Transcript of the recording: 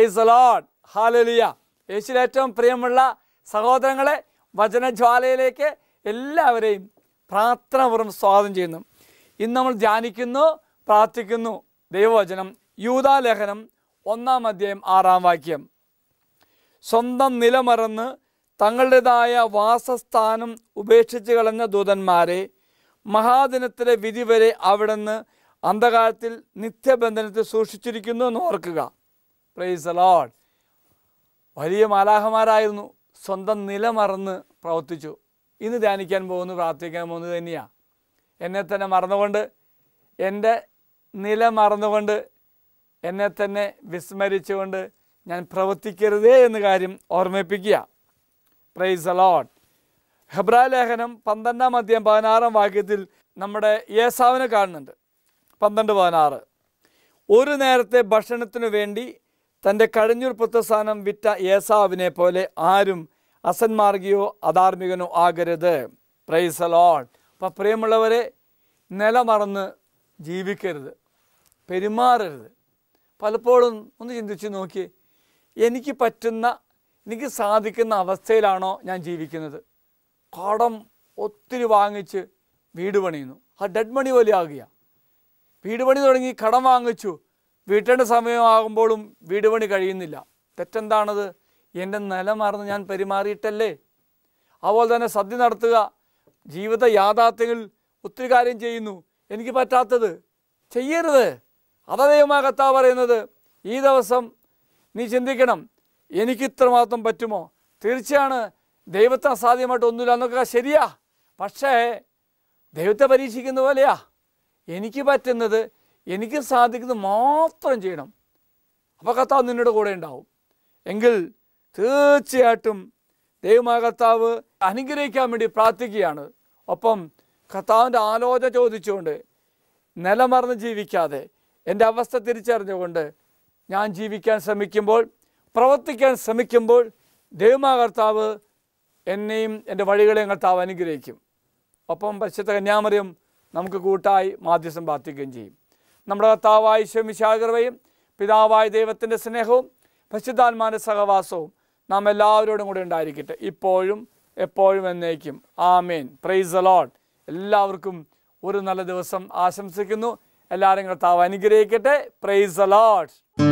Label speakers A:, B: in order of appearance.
A: price allowed ഹാലലിയ യേശുവിൽ ഏറ്റവും പ്രിയമുള്ള സഹോദരങ്ങളെ വചനജ്വാലയിലേക്ക് എല്ലാവരെയും പ്രാർത്ഥനാപൂർവ്വം സ്വാഗതം ചെയ്യുന്നു ഇന്ന് നമ്മൾ ധ്യാനിക്കുന്നു പ്രാർത്ഥിക്കുന്നു ദൈവവചനം യൂതാലേഖനം ഒന്നാം അധ്യായം ആറാം വാക്യം സ്വന്തം നിലമറന്ന് തങ്ങളുടേതായ വാസസ്ഥാനം ഉപേക്ഷിച്ച് കളഞ്ഞ ദൂതന്മാരെ മഹാദിനത്തിലെ വിധി വരെ അവിടുന്ന് അന്ധകാരത്തിൽ നിത്യബന്ധനത്തിൽ സൂക്ഷിച്ചിരിക്കുന്നു എന്ന് ഓർക്കുക പ്രൈസ് ലോഡ് വലിയ മാലാഹമാരായിരുന്നു സ്വന്തം നിലമറന്ന് പ്രവർത്തിച്ചു ഇന്ന് ധ്യാനിക്കാൻ പോകുന്നു പ്രാർത്ഥിക്കാൻ പോകുന്നത് തന്നെയാണ് എന്നെ തന്നെ മറന്നുകൊണ്ട് എൻ്റെ നില മറന്നുകൊണ്ട് എന്നെ തന്നെ വിസ്മരിച്ചുകൊണ്ട് ഞാൻ പ്രവർത്തിക്കരുതേ എന്ന കാര്യം ഓർമ്മിപ്പിക്കുക പ്രൈസ് അലോട്ട് ഹെബ്രാ ലേഖനം പന്ത്രണ്ടാം അധ്യായം പതിനാറാം വാക്യത്തിൽ നമ്മുടെ യേസാവിനെ കാണുന്നുണ്ട് പന്ത്രണ്ട് പതിനാറ് ഒരു നേരത്തെ ഭക്ഷണത്തിനു വേണ്ടി തൻ്റെ കഴിഞ്ഞൂർ പുത്രസ്ഥാനം വിറ്റ യേസാവിനെ പോലെ ആരും അസന്മാർഗിയോ അധാർമികനോ ആകരുത് പ്രൈസ് അലോട്ട് അപ്പം പ്രിയമുള്ളവരെ നിലമറന്ന് ജീവിക്കരുത് പെരുമാറരുത് പലപ്പോഴും ഒന്ന് ചിന്തിച്ച് നോക്കി എനിക്ക് പറ്റുന്ന എനിക്ക് സാധിക്കുന്ന അവസ്ഥയിലാണോ ഞാൻ ജീവിക്കുന്നത് കടം ഒത്തിരി വാങ്ങിച്ച് വീട് പണിയുന്നു ആ ഡെഡ് മണി പോലെ ആകുക വീട് പണി തുടങ്ങി കടം വാങ്ങിച്ചു വീട്ടേണ്ട സമയമാകുമ്പോഴും വീട് പണി കഴിയുന്നില്ല തെറ്റെന്താണത് എൻ്റെ നില മറന്ന് ഞാൻ പെരുമാറിയിട്ടല്ലേ അതുപോലെ തന്നെ സദ്യ നടത്തുക ജീവിത യാഥാർത്ഥ്യങ്ങൾ ഒത്തിരി കാര്യം ചെയ്യുന്നു എനിക്ക് പറ്റാത്തത് ചെയ്യരുത് അതാ ദൈവമായ കർത്താവ് പറയുന്നത് ഈ ദിവസം നീ ചിന്തിക്കണം എനിക്ക് ഇത്രമാത്രം പറ്റുമോ തീർച്ചയാണ് ദൈവത്തെ അസാധ്യമായിട്ട് ഒന്നുമില്ല എന്നൊക്കെ ശരിയാ പക്ഷേ ദൈവത്തെ പരീക്ഷിക്കുന്ന പോലെയാ എനിക്ക് പറ്റുന്നത് എനിക്ക് സാധിക്കുന്നത് മാത്രം ചെയ്യണം അപ്പോൾ കർത്താവ് നിന്നോട് കൂടെ ഉണ്ടാവും എങ്കിൽ തീർച്ചയായിട്ടും ദൈവമായ കർത്താവ് അനുഗ്രഹിക്കാൻ വേണ്ടി പ്രാർത്ഥിക്കുകയാണ് ഒപ്പം കർത്താവിൻ്റെ ആലോചന ചോദിച്ചുകൊണ്ട് നിലമറന്ന് ജീവിക്കാതെ എൻ്റെ അവസ്ഥ തിരിച്ചറിഞ്ഞുകൊണ്ട് ഞാൻ ജീവിക്കാൻ ശ്രമിക്കുമ്പോൾ പ്രവർത്തിക്കാൻ ശ്രമിക്കുമ്പോൾ ദൈവമായ കർത്താവ് എന്നെയും എൻ്റെ വഴികളെയും കർത്താവ് അനുഗ്രഹിക്കും ഒപ്പം പരിശുദ്ധ കന്യാമറിയും നമുക്ക് കൂട്ടായി മാധ്യസം പ്രാർത്ഥിക്കുകയും ചെയ്യും നമ്മുടെ കർത്താവായ ശമിശാകൃവയും പിതാവായ ദൈവത്തിൻ്റെ സ്നേഹവും പരിശുദ്ധാത്മാൻ്റെ സഹവാസവും നാം എല്ലാവരോടും കൂടെ ഉണ്ടായിരിക്കട്ടെ ഇപ്പോഴും എപ്പോഴും എന്നേക്കും ആമേൻ പ്രൈസ് അലോട്ട് എല്ലാവർക്കും ഒരു നല്ല ദിവസം ആശംസിക്കുന്നു എല്ലാവരും കർത്താവ് അനുഗ്രഹിക്കട്ടെ പ്രൈസ് അലോട്ട്